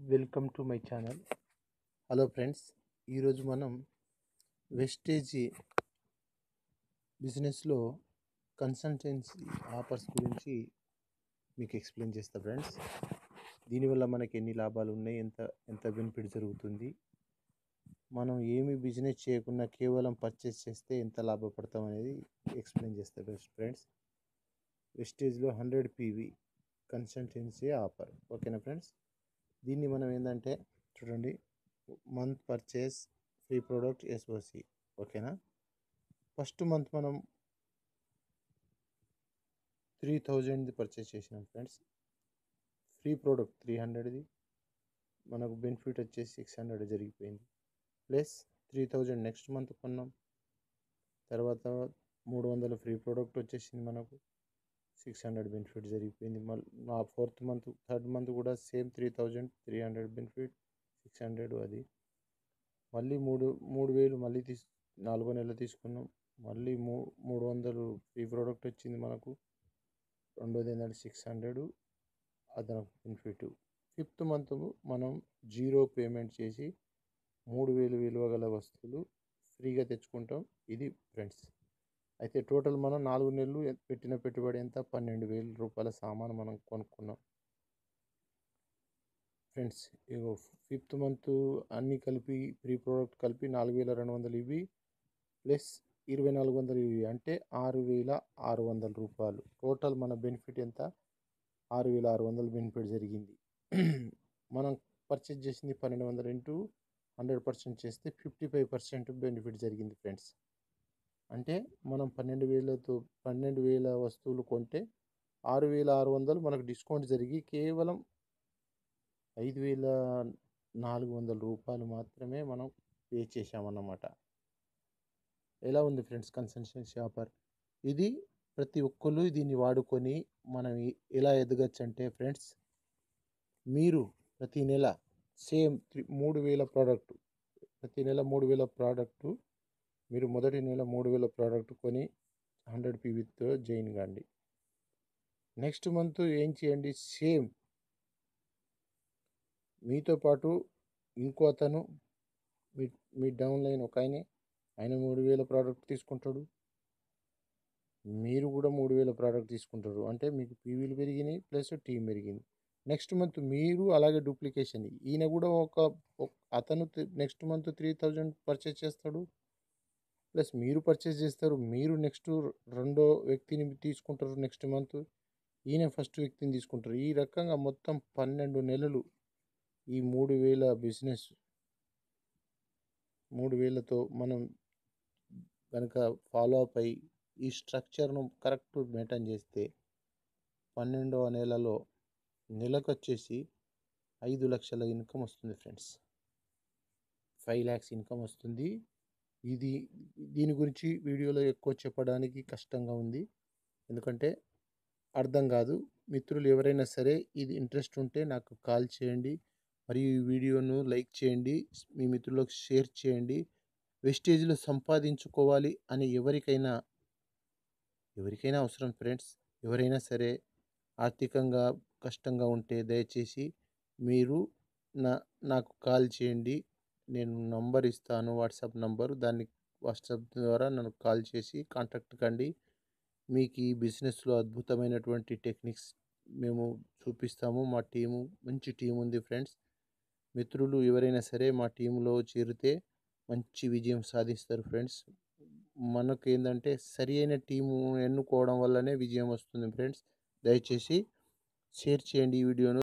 welcome to my channel hello friends ఈరోజు మనం వెస్టేజీ బిజినెస్లో కన్సల్టెన్సీ ఆఫర్స్ గురించి మీకు ఎక్స్ప్లెయిన్ చేస్తా ఫ్రెండ్స్ దీనివల్ల మనకి ఎన్ని లాభాలు ఉన్నాయి ఎంత ఎంత బెనిఫిట్ జరుగుతుంది మనం ఏమి బిజినెస్ చేయకుండా కేవలం పర్చేస్ చేస్తే ఎంత లాభపడతాం అనేది ఎక్స్ప్లెయిన్ చేస్తా బెస్ట్ ఫ్రెండ్స్ వెస్టేజ్లో హండ్రెడ్ పీవీ కన్సల్టెన్సీ ఆఫర్ ఓకేనా ఫ్రెండ్స్ దీన్ని మనం ఏంటంటే చూడండి month purchase free product SOC ఓకేనా ఫస్ట్ మంత్ మనం త్రీ థౌజండ్ది పర్చేస్ చేసినాం ఫ్రెండ్స్ ఫ్రీ ప్రోడక్ట్ త్రీ హండ్రెడ్ది మనకు బెనిఫిట్ వచ్చేసి సిక్స్ హండ్రెడ్ జరిగిపోయింది plus three thousand next month కొన్నాం తర్వాత మూడు వందల ఫ్రీ ప్రోడక్ట్ వచ్చేసింది మనకు సిక్స్ హండ్రెడ్ బెనిఫిట్ జరిగిపోయింది మళ్ళీ నా ఫోర్త్ మంత్ థర్డ్ మంత్ కూడా same three thousand three hundred benefit six hundred అది మళ్ళీ మూడు మూడు వేలు మళ్ళీ తీసు నాలుగో నెల తీసుకున్నాం మళ్ళీ మూ మూడు వందలు ఫ్రీ ప్రోడక్ట్ వచ్చింది మనకు రెండోది ఏంటంటే సిక్స్ హండ్రెడ్ అదనపు బెనిఫిట్ ఫిఫ్త్ మంత్ మనం జీరో పేమెంట్ చేసి మూడు వేలు విలువ గల వస్తువులు ఫ్రీగా తెచ్చుకుంటాం ఇది ఫ్రెండ్స్ అయితే టోటల్ మనం నాలుగు నెలలు పెట్టిన పెట్టుబడి ఎంత పన్నెండు వేల రూపాయల సామాను మనం కొనుక్కున్నాం ఫ్రెండ్స్ ఇగో ఫిఫ్త్ మంత్ అన్నీ కలిపి ప్రీ ప్రోడక్ట్ కలిపి నాలుగు వేల రెండు వందలు ఇవి ప్లస్ ఇరవై నాలుగు వందలు ఇవి అంటే ఆరు వేల ఆరు వందల రూపాయలు టోటల్ మన బెనిఫిట్ ఎంత ఆరు వేల ఆరు వందలు బెనిఫిట్ జరిగింది మనం పర్చేజ్ చేసింది పన్నెండు వందలు ఇంటూ హండ్రెడ్ పర్సెంట్ చేస్తే ఫిఫ్టీ ఫైవ్ పర్సెంట్ బెనిఫిట్ జరిగింది ఫ్రెండ్స్ అంటే మనం పన్నెండు వేలతో పన్నెండు వేల వస్తువులు కొంటే ఆరు వేల ఆరు వందలు మనకు డిస్కౌంట్ జరిగి కేవలం ఐదు వేల నాలుగు వందల రూపాయలు మాత్రమే మనం పే చేసామన్నమాట ఎలా ఉంది ఫ్రెండ్స్ కన్సల్టెన్సీ ఆఫర్ ఇది ప్రతి ఒక్కరు దీన్ని వాడుకొని మనం ఎలా ఎదగచ్చు అంటే ఫ్రెండ్స్ మీరు ప్రతి నెల సేమ్ మూడు వేల ప్రోడక్ట్ ప్రతి నెల మూడు వేల ప్రోడక్టు మీరు మొదటి నెల మూడు వేల ప్రోడక్ట్ కొని హండ్రెడ్ పీవీతో జాయిన్ కాండి నెక్స్ట్ మంత్ ఏం చేయండి సేమ్ మీతో పాటు ఇంకో అతను మీ మీ డౌన్ లైన్ ఒక ఆయనే ఆయన మూడు వేల ప్రోడక్ట్ తీసుకుంటాడు మీరు కూడా మూడు వేల ప్రోడక్ట్ తీసుకుంటారు అంటే మీకు పీవీలు పెరిగినాయి ప్లస్ టీం పెరిగింది నెక్స్ట్ మంత్ మీరు అలాగే డూప్లికేషన్ ఈయన కూడా ఒక అతను next month three thousand purchase చేస్తాడు ప్లస్ మీరు పర్చేస్ చేస్తారు మీరు నెక్స్ట్ రెండో వ్యక్తిని తీసుకుంటారు నెక్స్ట్ మంత్ ఈయన ఫస్ట్ వ్యక్తిని తీసుకుంటారు ఈ రకంగా మొత్తం పన్నెండు నెలలు ఈ మూడు వేల బిజినెస్ మూడు వేలతో మనం కనుక ఫాలో అప్ అయ్యి ఈ స్ట్రక్చర్ను కరెక్ట్ మెయింటైన్ చేస్తే పన్నెండవ నెలలో నెలకు వచ్చేసి ఐదు లక్షల ఇన్కమ్ వస్తుంది ఫ్రెండ్స్ ఫైవ్ ల్యాక్స్ ఇన్కమ్ వస్తుంది ఇది దీని గురించి వీడియోలో ఎక్కువ చెప్పడానికి కష్టంగా ఉంది ఎందుకంటే అర్థం కాదు మిత్రులు ఎవరైనా సరే ఇది ఇంట్రెస్ట్ ఉంటే నాకు కాల్ చేయండి మరియు ఈ వీడియోను లైక్ చేయండి మీ మిత్రులకు షేర్ చేయండి వెస్టేజ్లో సంపాదించుకోవాలి అని ఎవరికైనా ఎవరికైనా అవసరం ఫ్రెండ్స్ ఎవరైనా సరే ఆర్థికంగా కష్టంగా ఉంటే దయచేసి మీరు నా నాకు కాల్ చేయండి నేను నంబర్ ఇస్తాను వాట్సాప్ నంబర్ దాన్ని వాట్సాప్ ద్వారా నన్ను కాల్ చేసి కాంటాక్ట్ కండి మీకు ఈ బిజినెస్లో అద్భుతమైనటువంటి టెక్నిక్స్ మేము చూపిస్తాము మా టీము మంచి టీం ఉంది ఫ్రెండ్స్ మిత్రులు ఎవరైనా సరే మా టీంలో చేరితే మంచి విజయం సాధిస్తారు ఫ్రెండ్స్ మనకు ఏంటంటే సరి అయిన టీము ఎన్నుకోవడం వల్లనే విజయం వస్తుంది ఫ్రెండ్స్ దయచేసి షేర్ చేయండి ఈ వీడియోను